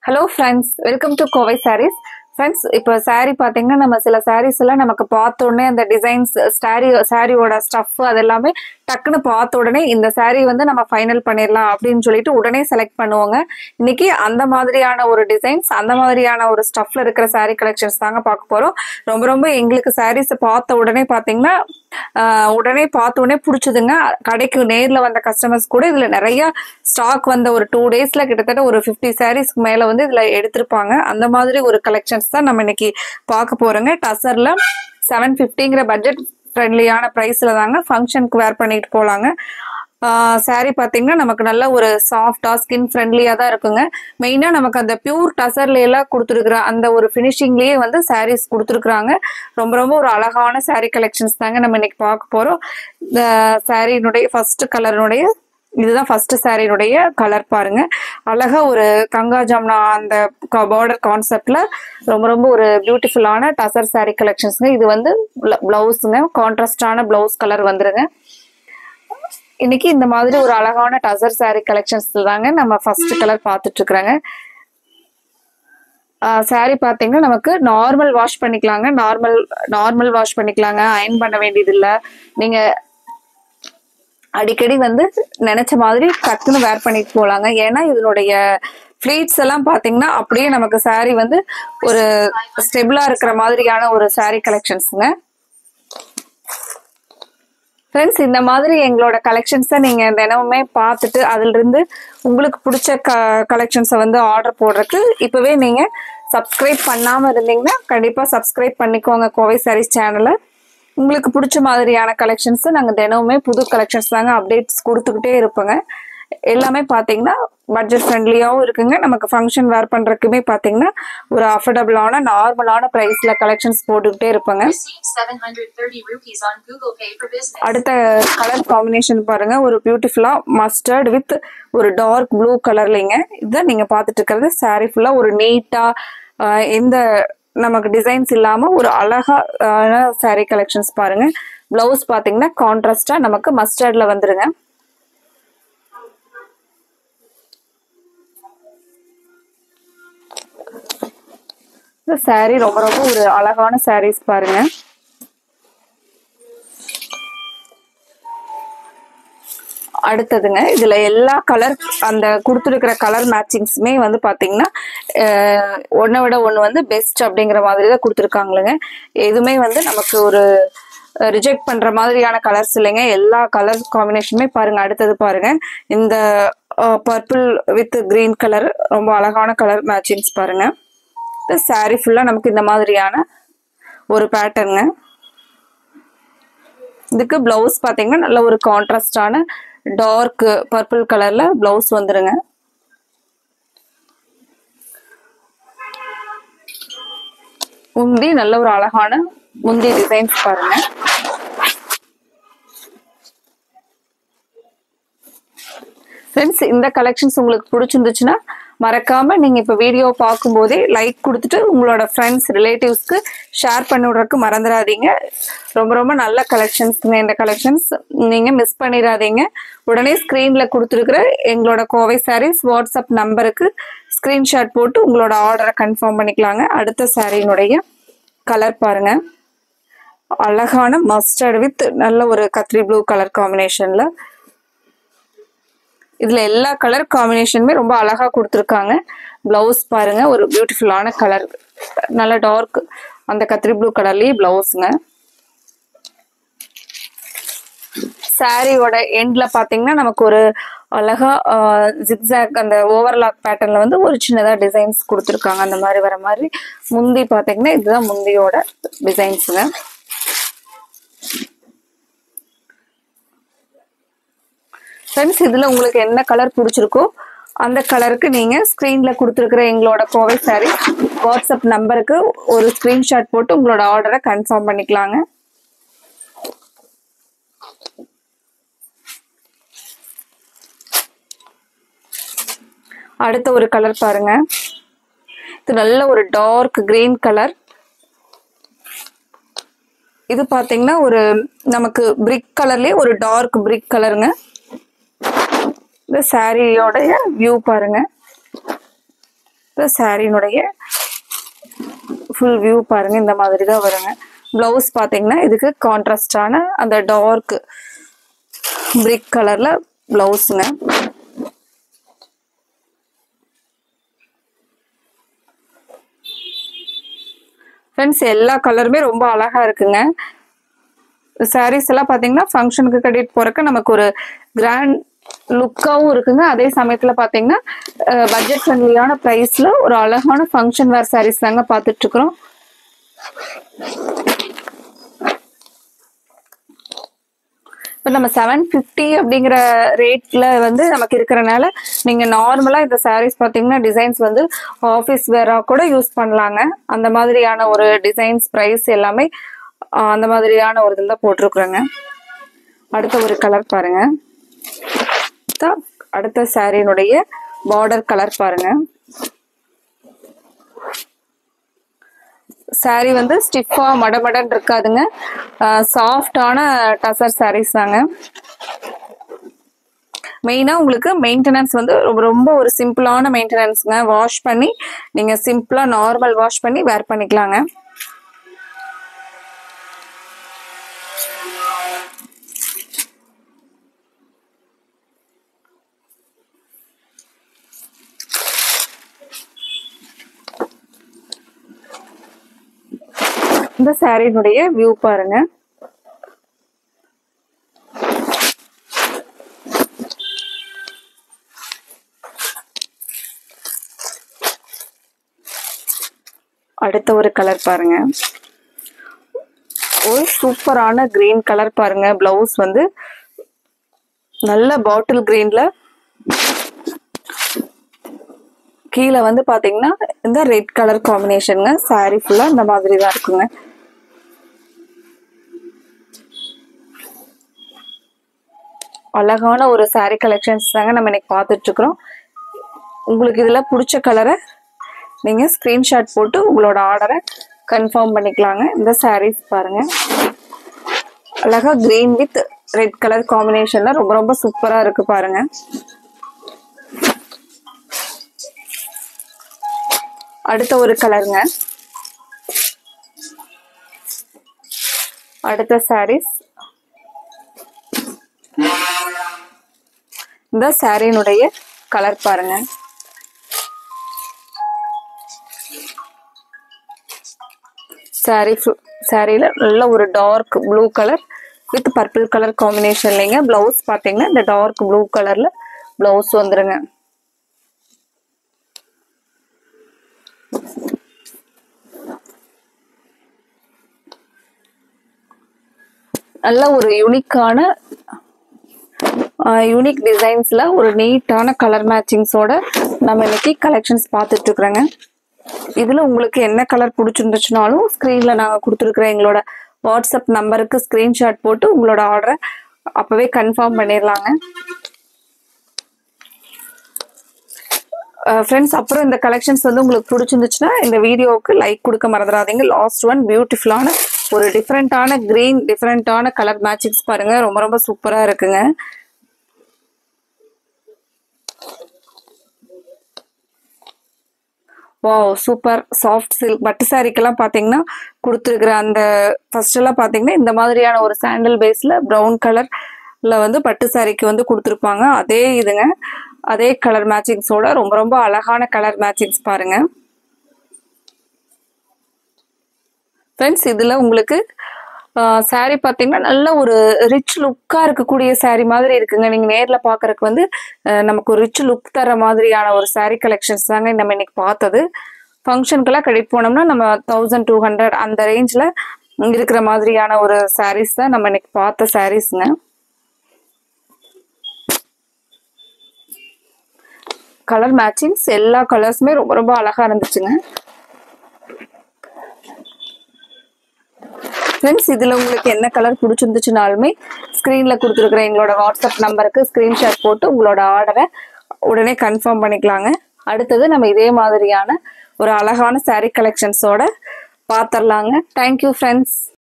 Hello friends welcome to Kovai sarees friends இப்போ saree பார்த்தீங்கன்னா நம்ம சில sarees எல்லாம் நமக்கு பார்த்த உடனே அந்த டிசைன்ஸ் சாரி சாரியோட ஸ்டஃப் அது எல்லாமே டக்குன்னு பார்த்த உடனே இந்த saree வந்து நம்ம ஃபைனல் பண்ணிடலாம் அப்படின்னு சொல்லிட்டு உடனே செலக்ட் பண்ணுவோங்க இன்னைக்கு அந்த மாதிரியான ஒரு டிசைன்ஸ் அந்த மாதிரியான ஒரு ஸ்டஃப்ல இருக்கிற saree கலெக்ஷன்ஸ் தாங்க பார்க்க போறோம் ரொம்ப ரொம்ப எங்களுக்கு sarees பார்த்த உடனே பார்த்தீங்கன்னா ஆஹ், உடனே பார்த்த உடனே பிடிச்சதுங்க கடைக்கு நேர்ல வந்த கஸ்டமர்ஸ் கூட இதுல நிறைய ஸ்டாக் வந்த ஒரு டூ டேஸ்ல கிட்டத்தட்ட ஒரு ஃபிஃப்டி சாரீஸ்க்கு மேல வந்து இதுல எடுத்திருப்பாங்க அந்த மாதிரி ஒரு கலெக்ஷன்ஸ் தான் நம்ம இன்னைக்கு பார்க்க போறோங்க டசர்ல செவன் ஃபிஃப்டிங்கிற பட்ஜெட் ஃப்ரெண்ட்லியான ப்ரைஸ்ல தாங்க ஃபங்க்ஷனுக்கு வேர் பண்ணிட்டு போலாங்க சாரீ பார்த்தீங்கன்னா நமக்கு நல்ல ஒரு சாஃப்டா ஸ்கின் ஃப்ரெண்ட்லியாக தான் இருக்குங்க மெயினாக நமக்கு அந்த பியூர் டசர்ல எல்லாம் கொடுத்துருக்குற அந்த ஒரு ஃபினிஷிங்லேயே வந்து சாரீஸ் கொடுத்துருக்குறாங்க ரொம்ப ரொம்ப ஒரு அழகான saree கலெக்ஷன்ஸ் தாங்க நம்ம இன்னைக்கு பார்க்க போகிறோம் இந்த சாரியினுடைய ஃபர்ஸ்ட் கலரினுடைய இதுதான் ஃபர்ஸ்ட் சாரியினுடைய கலர் பாருங்க அழகா ஒரு கங்கா ஜாம்னா அந்த பார்டர் கான்செப்ட்ல ரொம்ப ரொம்ப ஒரு பியூட்டிஃபுல்லான டசர் saree கலெக்ஷன்ஸ்ங்க இது வந்து பிளவுஸுங்க கான்ட்ராஸ்டான பிளவுஸ் கலர் வந்துருங்க இன்னைக்கு இந்த மாதிரி ஒரு அழகான டசர் saree கலெக்ஷன்ஸ் தாங்க நம்ம ஃபர்ஸ்ட் கலர் பார்த்துட்டு இருக்கிறாங்க சாரி பார்த்தீங்கன்னா நமக்கு நார்மல் வாஷ் பண்ணிக்கலாங்க நார்மல் நார்மல் வாஷ் பண்ணிக்கலாங்க அயன் பண்ண வேண்டியது இல்லை நீங்க அடிக்கடி வந்து நினைச்ச மாதிரி டக்குன்னு வேர் பண்ணிட்டு போலாங்க ஏன்னா இதனுடைய ஃபிளீட்ஸ் எல்லாம் பாத்தீங்கன்னா அப்படியே நமக்கு saree வந்து ஒரு ஸ்டெபிளா இருக்கிற மாதிரியான ஒரு saree கலெக்ஷன்ஸுங்க ஃப்ரெண்ட்ஸ் இந்த மாதிரி எங்களோட கலெக்ஷன்ஸை நீங்கள் தினமுமே பார்த்துட்டு அதிலிருந்து உங்களுக்கு பிடிச்ச க கலெக்ஷன்ஸை வந்து ஆர்டர் போடுறதுக்கு இப்போவே நீங்கள் சப்ஸ்கிரைப் பண்ணாமல் இருந்தீங்கன்னா கண்டிப்பாக சப்ஸ்கிரைப் பண்ணிக்கோங்க கோவை சாரீஸ் சேனலை உங்களுக்கு பிடிச்ச மாதிரியான கலெக்ஷன்ஸை நாங்கள் தினமுமே புது கலெக்ஷன்ஸ் தாங்க அப்டேட்ஸ் கொடுத்துக்கிட்டே இருப்போங்க எல்லாமே பார்த்தீங்கன்னா பட்ஜெட் ஃப்ரெண்ட்லியாகவும் இருக்குங்க நமக்கு ஃபங்க்ஷன் வேர் பண்ணுறதுக்குமே பார்த்தீங்கன்னா ஒரு அஃபோர்டபுளான நார்மலான ப்ரைஸில் கலெக்ஷன்ஸ் போட்டுக்கிட்டே இருப்பேங்க Received 730 rupees on Google Pay for business. அடுத்த கலர் காம்பினேஷன் பாருங்க ஒரு பியூட்டிஃபுல்லா மஸ்டர்ட் வித் ஒரு டார்க் ப்ளூ கலர்லிங்க இதுதான் நீங்க பார்த்துட்டு இருக்கிறது saree ஃபுல்லா ஒரு நீட்டா எந்த நமக்கு டிசைன்ஸ் இல்லாம ஒரு அழகான saree கலெக்ஷன்ஸ் பாருங்க பிளவுஸ் பாத்தீங்கன்னா கான்ட்ராஸ்டா நமக்கு மஸ்டர்ட்ல வந்துருங்க இந்த saree ரொம்ப ரொம்ப ஒரு அழகான sarees பாருங்க அடுத்ததுங்க இதுல எல்லா கலர் அந்த கொடுத்துருக்கிற கலர் மேட்சிங்ஸுமே வந்து பாத்தீங்கன்னா ஒன்றை விட ஒன்று வந்து பெஸ்ட் அப்படிங்கிற மாதிரி தான் கொடுத்துருக்காங்களுங்க எதுவுமே வந்து நமக்கு ஒரு ரிஜெக்ட் பண்ற மாதிரியான கலர்ஸ் இல்லைங்க எல்லா கலர் காம்பினேஷனுமே பாருங்க அடுத்தது பாருங்க இந்த பர்பிள் வித் கிரீன் கலர் ரொம்ப அழகான கலர் மேட்சிங்ஸ் பாருங்க இந்த saree ஃபுல்லா நமக்கு இந்த மாதிரியான ஒரு பேட்டர்னுங்க இதுக்கு பிளவுஸ் பாத்தீங்கன்னா நல்ல ஒரு கான்ட்ராஸ்டான டார்க் பர்பிள் கலர்ல பிளவுஸ் வந்துருங்க முந்தி நல்ல ஒரு அழகான முந்தி டிசைன்ஸ் பாருங்க ஃப்ரெண்ட்ஸ் இந்த கலெக்ஷன்ஸ் உங்களுக்கு பிடிச்சிருந்துச்சுன்னா மறக்காம நீங்க இப்ப வீடியோ பார்க்கும்போதே லைக் கொடுத்துட்டு உங்களோட ஃப்ரெண்ட்ஸ் ரிலேட்டிவ்ஸ்க்கு ஷேர் பண்ணி விடுறதுக்கு மறந்துடாதீங்க ரொம்ப ரொம்ப நல்ல கலெக்ஷன்ஸ்ங்க இந்த கலெக்ஷன்ஸ் நீங்க மிஸ் பண்ணிடாதீங்க உடனே ஸ்க்ரீன்ல கொடுத்துருக்குற எங்களோட கோவை சாரீஸ் வாட்ஸ்அப் நம்பருக்கு ஸ்கிரீன்ஷாட் போட்டு உங்களோட ஆர்டரை கன்ஃபார்ம் பண்ணிக்கலாங்க அடுத்த சாரியினுடைய கலர் பாருங்க அழகான மஸ்டர்ட் வித் நல்ல ஒரு கத்ரி ப்ளூ கலர் காம்பினேஷன்ல இதுல எல்லா கலர் காம்பினேஷனுமே ரொம்ப அழகா கொடுத்துருக்காங்க பிளவுஸ் பாருங்க ஒரு பியூட்டிஃபுல்லான கலர் நல்ல டார்க் அந்த கத்திரி ப்ளூ கலர்லயே பிளவுஸ்ங்க சாரியோட எண்ட்ல பாத்தீங்கன்னா நமக்கு ஒரு அழகா ஜிக்ஸாக் அந்த ஓவர்லாக் பேட்டர்ன்ல வந்து ஒரு சின்னதா டிசைன்ஸ் கொடுத்துருக்காங்க அந்த மாதிரி வர மாதிரி முந்தி பாத்தீங்கன்னா இதுதான் முந்தியோட டிசைன்ஸுங்க ஃப்ரெண்ட்ஸ் இதுல உங்களுக்கு என்ன கலர் பிடிச்சிருக்கோ அந்த கலருக்கு நீங்க ஸ்கிரீன்ல கொடுத்துருக்கிற எங்களோட கோவை சாரி வாட்ஸ்அப் நம்பருக்கு ஒரு ஸ்கிரீன்ஷாட் போட்டு உங்களோட ஆர்டரை கன்ஃபார்ம் பண்ணிக்கலாங்க அடுத்த ஒரு கலர் பாருங்க இது நல்ல ஒரு டார்க் கிரீன் கலர் இது பாத்தீங்கன்னா ஒரு நமக்கு பிரிக் கலர்லயே ஒரு டார்க் பிரிக் கலருங்க இந்த சாரியோடைய வியூ பாருங்க சாரியினுடைய ஃபுல் வியூ பாருங்க இந்த மாதிரி தான் வருங்க ப்ளவுஸ் பார்த்தீங்கன்னா இதுக்கு கான்ட்ராஸ்டான அந்த டார்க் பிரிக் கலர்ல ப்ளவுஸுங்க ஃப்ரெண்ட்ஸ் எல்லா கலருமே ரொம்ப அழகா இருக்குங்க சாரீஸ் எல்லாம் பார்த்தீங்கன்னா ஃபங்க்ஷனுக்கு கட்டிட்டு போறக்கு நமக்கு ஒரு கிராண்ட் லுக்காவும் இருக்குங்க அதே சமயத்துல பாத்தீங்கன்னா பட்ஜெட் ஃப்ரெண்ட்லியான பிரைஸ்ல ஒரு அழகான ஃபங்க்ஷன் வேர் சாரீஸ் தாங்க பார்த்துட்டு இருக்கிறோம் இப்போ நம்ம செவன் ஃபிஃப்டி அப்படிங்கிற ரேட்ல வந்து நமக்கு இருக்கிறனால நீங்க நார்மலா இந்த சாரீஸ் பார்த்தீங்கன்னா டிசைன்ஸ் வந்து ஆஃபீஸ் வேரா கூட யூஸ் பண்ணலாங்க அந்த மாதிரியான ஒரு டிசைன்ஸ் ப்ரைஸ் எல்லாமே ஆஹ், அந்த மாதிரியான ஒரு இதில் போட்டிருக்குறோங்க அடுத்த ஒரு கலர் பாருங்க அடுத்த- அடுத்த சாரியினுடைய பார்டர் கலர் பாருங்க saree வந்து ஸ்டிஃபா மடமடன் இருக்காதுங்க சாஃப்டான டசர் sarees தாங்க மெயினா உங்களுக்கு மெயின்டெனன்ஸ் வந்து ரொம்ப ரொம்ப ஒரு சிம்பிளான மெயின்டெனன்ஸ்ங்க வாஷ் பண்ணி நீங்க சிம்பிளா நார்மல் வாஷ் பண்ணி வேர் பண்ணிக்கலாங்க இந்த சாரியினுடைய வியூ பாருங்க அடுத்த ஒரு கலர் பாருங்க ஒரு சூப்பரான கிரீன் கலர் பாருங்க பிளவுஸ் வந்து நல்ல பாட்டில் கிரீன்ல கீழே வந்து பாத்தீங்கன்னா இந்த ரெட் கலர் காம்பினேஷனுங்க saree ஃபுல்லா இந்த மாதிரி தான் இருக்குங்க அழகான ஒரு saree கலெக்ஷன்ஸ் தாங்க நம்ம இன்னைக்கு பார்த்துட்டு இருக்கிறோம் உங்களுக்கு இதுல பிடிச்ச கலரை நீங்க ஸ்கிரீன்ஷாட் போட்டு உங்களோட ஆர்டரை கன்ஃபார்ம் பண்ணிக்கலாங்க இந்த sarees பாருங்க அழகா கிரீன் வித் ரெட் கலர் காம்பினேஷன்ல ரொம்ப ரொம்ப சூப்பரா இருக்கு பாருங்க அடுத்த ஒரு கலருங்க அடுத்த சாரீஸ் இந்த சாரியினுடைய கலர் பாருங்க சாரி சாரியில நல்ல ஒரு dark blue colour with purple colour காம்பினேஷன்லைங்க பிளவுஸ் பாத்தீங்கன்னா இந்த டார்க் ப்ளூ கலர்ல பிளவுஸ் வந்துருங்க நல்ல ஒரு யூனிக்கான யூனிக் டிசைன்ஸ்ல ஒரு நீட்டான கலர் மேட்சிங்ஸோட நம்ம இன்னைக்கு கலெக்ஷன்ஸ் பார்த்துட்டு இருக்கிறோங்க இதுல உங்களுக்கு என்ன கலர் பிடிச்சிருந்துச்சுனாலும் ஸ்க்ரீன்ல நாங்க கொடுத்துருக்குற எங்களோட வாட்ஸ்அப் நம்பருக்கு ஸ்கிரீன்ஷாட் போட்டு உங்களோட ஆர்டரை அப்பவே கன்ஃபார்ம் பண்ணிடலாங்க ஃப்ரெண்ட்ஸ் அப்புறம் இந்த கலெக்ஷன்ஸ் வந்து உங்களுக்கு பிடிச்சிருந்துச்சுன்னா இந்த வீடியோவுக்கு லைக் கொடுக்க மறந்துடாதீங்க லாஸ்ட் ஒன் பியூட்டிஃபுல்லான ஒரு டிஃப்ரெண்ட்டான கிரீன் டிஃப்ரெண்ட்டான கலர் மேட்சிங்ஸ் பாருங்க ரொம்ப ரொம்ப சூப்பராக இருக்குங்க வாவ் சூப்பர் சாஃப்ட் சில்க் பட்டு சாரிக்கெல்லாம் பார்த்தீங்கன்னா கொடுத்துருக்குற அந்த ஃபர்ஸ்ட் எல்லாம் பார்த்தீங்கன்னா இந்த மாதிரியான ஒரு சாண்டல் பேஸில் ப்ரௌன் கலர்ல வந்து பட்டு சாரிக்கு வந்து கொடுத்துருப்பாங்க அதே இதுங்க அதே கலர் மேட்சிங்ஸோட ரொம்ப ரொம்ப அழகான கலர் மேட்சிங்ஸ் பாருங்க ஃப்ரெண்ட்ஸ் இதில் உங்களுக்கு சாரி பார்த்தீங்கன்னா நல்ல ஒரு ரிச் லுக்காக இருக்கக்கூடிய சாரி மாதிரி இருக்குங்க நீங்கள் நேரில் பார்க்கறதுக்கு வந்து அஹ், நமக்கு ஒரு ரிச் லுக் தர மாதிரியான ஒரு சாரி கலெக்ஷன்ஸ் தாங்க நம்ம இன்னைக்கு பார்த்தது ஃபங்க்ஷனுக்கெல்லாம் கட்டிட்டு போனோம்னா நம்ம தௌசண்ட் டூ ஹண்ட்ரட் அந்த ரேஞ்சில் இருக்கிற மாதிரியான ஒரு சாரீஸ் தான் நம்ம இன்னைக்கு பார்த்த சாரீஸ்ங்க கலர் மேட்சிங்ஸ் எல்லா கலர்ஸுமே ரொம்ப ரொம்ப அழகா இருந்துச்சுங்க ஃப்ரெண்ட்ஸ் இதில் உங்களுக்கு என்ன கலர் பிடிச்சிருந்துச்சுனாலுமே ஸ்க்ரீனில் கொடுத்துருக்குற எங்களோட வாட்ஸ்அப் நம்பருக்கு ஸ்க்ரீன்ஷாட் போட்டு உங்களோட ஆர்டரை உடனே கன்ஃபார்ம் பண்ணிக்கலாங்க அடுத்தது நம்ம இதே மாதிரியான ஒரு அழகான saree கலெக்ஷன்ஸோட பார்த்துடலாங்க தேங்க்யூ ஃப்ரெண்ட்ஸ்